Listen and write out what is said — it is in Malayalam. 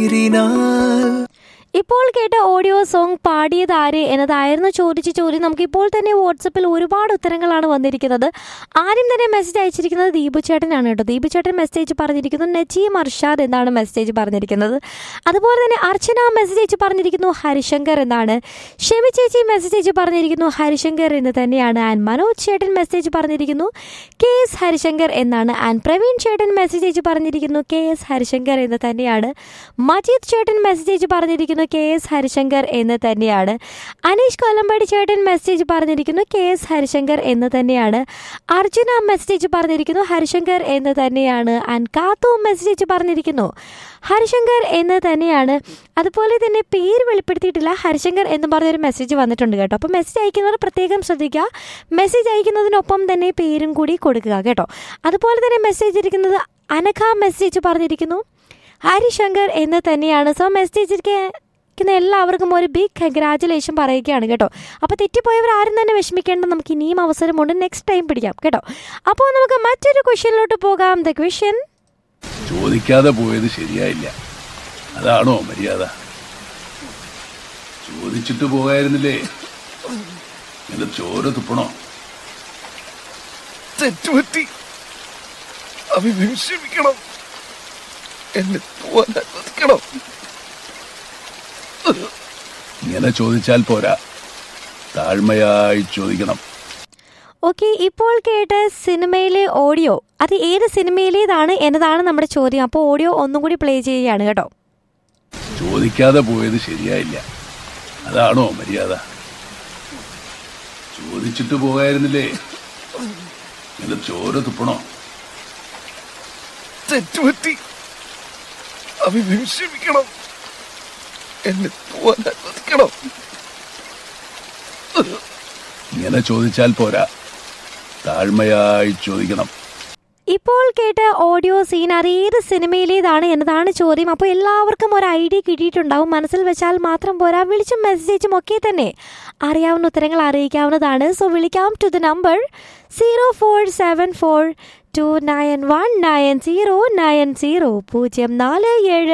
കണ്ണീരിനാൽ ഇപ്പോൾ കേട്ട ഓഡിയോ സോങ് പാടിയത് ആര് എന്നതായിരുന്നു ചോദിച്ച ചോദ്യം നമുക്ക് ഇപ്പോൾ തന്നെ വാട്സപ്പിൽ ഒരുപാട് ഉത്തരങ്ങളാണ് വന്നിരിക്കുന്നത് ആദ്യം തന്നെ മെസ്സേജ് അയച്ചിരിക്കുന്നത് ദീപു ചേട്ടനാണ് കേട്ടോ ദീപു ചേട്ടൻ മെസ്സേജ് പറഞ്ഞിരിക്കുന്നു നജീം അർഷാദ് എന്നാണ് മെസ്സേജ് പറഞ്ഞിരിക്കുന്നത് അതുപോലെ തന്നെ അർച്ചന മെസ്സേജ് അയച്ച് പറഞ്ഞിരിക്കുന്നു ഹരിശങ്കർ എന്നാണ് ഷെമി ചേച്ചി മെസ്സേജ് അയച്ച് പറഞ്ഞിരിക്കുന്നു ഹരിശങ്കർ എന്ന് തന്നെയാണ് ആൻഡ് മനോജ് ചേട്ടൻ മെസ്സേജ് പറഞ്ഞിരിക്കുന്നു കെ എസ് ഹരിശങ്കർ എന്നാണ് ആൻഡ് പ്രവീൺ ചേട്ടൻ മെസ്സേജ് അയച്ച് പറഞ്ഞിരിക്കുന്നു കെ എസ് ഹരിശങ്കർ എന്ന് തന്നെയാണ് മജീദ് ചേട്ടൻ മെസ്സേജ് അയച്ച് പറഞ്ഞിരിക്കുന്നു കെ എസ് ഹരിശങ്കർ എന്ന് തന്നെയാണ് അനീഷ് കൊല്ലമ്പടി ചേട്ടൻ മെസ്സേജ് പറഞ്ഞിരിക്കുന്നു കെ എസ് ഹരിശങ്കർ എന്ന് തന്നെയാണ് അർജുന മെസ്സേജ് പറഞ്ഞിരിക്കുന്നു ഹരിശങ്കർ എന്ന് തന്നെയാണ് ആൻഡ് കാത്തു മെസ്സേജ് പറഞ്ഞിരിക്കുന്നു ഹരിശങ്കർ എന്ന് തന്നെയാണ് അതുപോലെ തന്നെ പേര് വെളിപ്പെടുത്തിയിട്ടില്ല ഹരിശങ്കർ എന്ന് പറഞ്ഞൊരു മെസ്സേജ് വന്നിട്ടുണ്ട് കേട്ടോ അപ്പോൾ മെസ്സേജ് അയക്കുന്നവർ പ്രത്യേകം ശ്രദ്ധിക്കുക മെസ്സേജ് അയക്കുന്നതിനൊപ്പം തന്നെ പേരും കൂടി കൊടുക്കുക കേട്ടോ അതുപോലെ തന്നെ മെസ്സേജ് ഇരിക്കുന്നത് അനഘ മെസ്സേജ് പറഞ്ഞിരിക്കുന്നു ഹരിശങ്കർ എന്ന് തന്നെയാണ് സോ മെസ്സേജ് ക്കുന്ന എല്ലാവർക്കും ഒരു ബിഗ് കൺഗ്രാറ്റുലേഷൻ പറയുകയാണ് കേട്ടോ അപ്പോൾ തെറ്റിപ്പോയവർ ആരും തന്നെ വിഷമിക്കേണ്ട നമുക്ക് ഇനിയും അവസരമുണ്ട് നെക്സ്റ്റ് ടൈം പിടിക്കാം കേട്ടോ അപ്പോൾ നമുക്ക് മറ്റൊരു ക്വസ്റ്റ്യനിലോട്ട് പോകാം ദ ക്വസ്റ്റ്യൻ ചോദിക്കാതെ പോയത് ശരിയായില്ല അതാണോ മര്യാദ ചോദിച്ചിട്ട് പോകായിരുന്നില്ലേ ഇത് ചോര തുപ്പണോ തെറ്റുപറ്റി അഭിമുഖം ക്ഷമിക്കണം എന്നെ പോവാൻ അനുവദിക്കണം ഇങ്ങനെ ചോദിച്ചാൽ പോരാ താഴ്മയായി ചോദിക്കണം ഓക്കെ ഇപ്പോൾ കേട്ട സിനിമയിലെ ഓഡിയോ അത് ഏത് സിനിമയിലേതാണ് എന്നതാണ് നമ്മുടെ ചോദ്യം അപ്പോൾ ഓഡിയോ ഒന്നും കൂടി പ്ലേ ചെയ്യുകയാണ് കേട്ടോ ചോദിക്കാതെ പോയത് ശരിയായില്ല അതാണോ മര്യാദ ചോദിച്ചിട്ട് പോകായിരുന്നില്ലേ ഇത് ചോര തുപ്പണോ തെറ്റുപറ്റി അഭിമുഖം ക്ഷമിക്കണം എന്നെ പോവാൻ അനുവദിക്കണം ഇങ്ങനെ ചോദിച്ചാൽ പോരാ താഴ്മയായി ചോദിക്കണം ഇപ്പോൾ കേട്ട ഓഡിയോ സീൻ അത് ഏത് സിനിമയിലേതാണ് എന്നതാണ് ചോദ്യം അപ്പോൾ എല്ലാവർക്കും ഒരു ഐഡിയ കിട്ടിയിട്ടുണ്ടാവും മനസ്സിൽ വെച്ചാൽ മാത്രം പോരാ വിളിച്ചും മെസ്സേജും ഒക്കെ തന്നെ അറിയാവുന്ന ഉത്തരങ്ങൾ അറിയിക്കാവുന്നതാണ് സോ വിളിക്കാം to the number zero four seven four two nine one nine zero nine zero പൂജ്യം നാല് ഏഴ്